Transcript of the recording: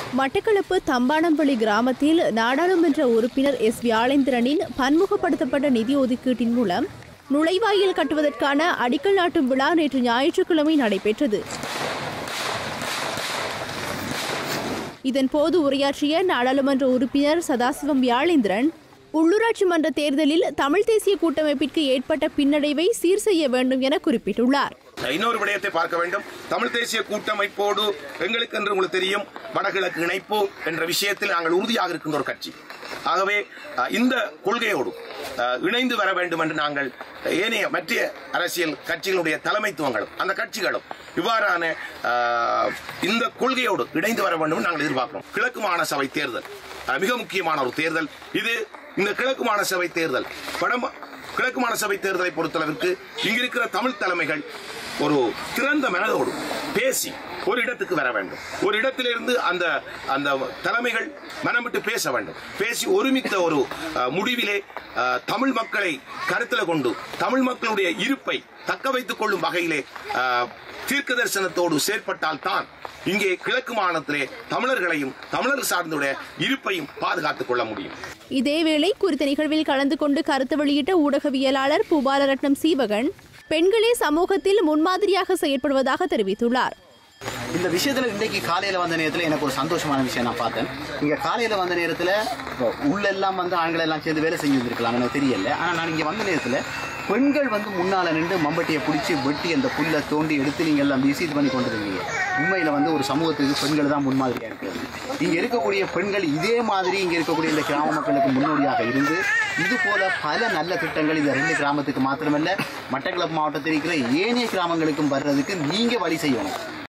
மட்டக்களப்பு தம்பானம்பள்ளி கிராமத்தில் நாடாளுமன்ற உறுப்பினர் எஸ் வியாழேந்திரனின் பன்முகப்படுத்தப்பட்ட நிதி ஒதுக்கீட்டின் மூலம் நுழைவாயில் கட்டுவதற்கான அடிக்கல் நாட்டும் விழா நேற்று ஞாயிற்றுக்கிழமை நடைபெற்றது இதன்போது உரையாற்றிய நாடாளுமன்ற உறுப்பினர் சதாசிவம் வியாழேந்திரன் உள்ளூராட்சி மன்ற தேர்தலில் தமிழ் தேசிய கூட்டமைப்பிற்கு ஏற்பட்ட பின்னடைவை சீர் செய்ய வேண்டும் என குறிப்பிட்டுள்ளார் இன்னொரு விடயத்தை பார்க்க வேண்டும் தமிழ் தேசிய கூட்டமைப்போடு எங்களுக்கு என்று உங்களுக்கு தெரியும் வடகிழக்கு இணைப்பு என்ற விஷயத்தில் நாங்கள் உறுதியாக இருக்கின்ற ஒரு கட்சி ஆகவே அஹ், இந்த கொள்கையோடு அஹ், இணைந்து வர வேண்டும் என்று நாங்கள் ஏனைய மற்ற அரசியல் கட்சிகளுடைய தலைமைத்துவங்களும் அந்த கட்சிகளும் இவ்வாறான அஹ், இந்த கொள்கையோடு இணைந்து வர வேண்டும் என்று நாங்கள் எதிர்பார்க்கிறோம் கிழக்கு மாகாண சபை தேர்தல் அஹ், மிக முக்கியமான ஒரு தேர்தல் இது இந்த கிழக்கு மாகாண சபை தேர்தல் வட கிழக்கு மாகாண சபை தேர்தலை பொறுத்தளவிற்கு இங்கிருக்கிற தமிழ் தலைமைகள் ஒரு திறந்த மனதோடு பேசி ஒரு இடத்துக்கு வர வேண்டும் ஒரு இடத்திலிருந்து அந்த அந்த தலைமைகள் மனம் விட்டு பேச வேண்டும் பேசி ஒருமித்த ஒரு அஹ், முடிவிலே அஹ், தமிழ் மக்களை கருத்தில் கொண்டு தமிழ் மக்களுடைய இருப்பை தக்க வைத்துக் கொள்ளும் வகையிலே அஹ், தீர்க்க தரிசனத்தோடு செயற்பட்டால் தான் இங்கே கிழக்கு மாநிலத்திலே தமிழர்களையும் தமிழர் சார்ந்துடைய இருப்பையும் பாதுகாத்துக் கொள்ள முடியும் இதேவேளை குறித்த நிகழ்வில் கலந்து கொண்டு கருத்து வெளியிட்ட ஊடகவியலாளர் பூபாலரட்னம் சீவகன் பெண்களே சமூகத்தில் முன்மாதிரியாக செயற்படுவதாக தெரிவித்துள்ளார் இந்த விஷயத்துல இன்றைக்கு காலையில வந்த நேரத்துல எனக்கு ஒரு சந்தோஷமான விஷயம் நான் பார்த்தேன் இங்க காலையில வந்த நேரத்துல உள்ள எல்லாம் வந்து ஆண்கள் எல்லாம் சேர்ந்து வேலை செஞ்சு வந்திருக்கலாம் எனக்கு தெரியல ஆனா நான் இங்க வந்த நேரத்துல பெண்கள் வந்து முன்னால நின்று மம்பட்டியை பிடிச்சி வெட்டி அந்த புல்லை தோண்டி எடுத்து நீங்க எல்லாம் வீசி இது பண்ணி கொண்டு இருந்தீங்க உண்மையில வந்து ஒரு சமூகத்துக்கு பெண்கள் தான் முன்மாதிரியா இருக்கிறது இங்க இருக்கக்கூடிய பெண்கள் இதே மாதிரி இங்க இருக்கக்கூடிய இந்த கிராம மக்களுக்கு முன்னோடியாக இருந்து இது போல பல நல்ல திட்டங்கள் இந்த ரெண்டு கிராமத்துக்கு மாத்திரமல்ல மட்டக்களப்பு மாவட்டத்தில் இருக்கிற ஏனைய கிராமங்களுக்கும் வர்றதுக்கு நீங்க வழி செய்யணும்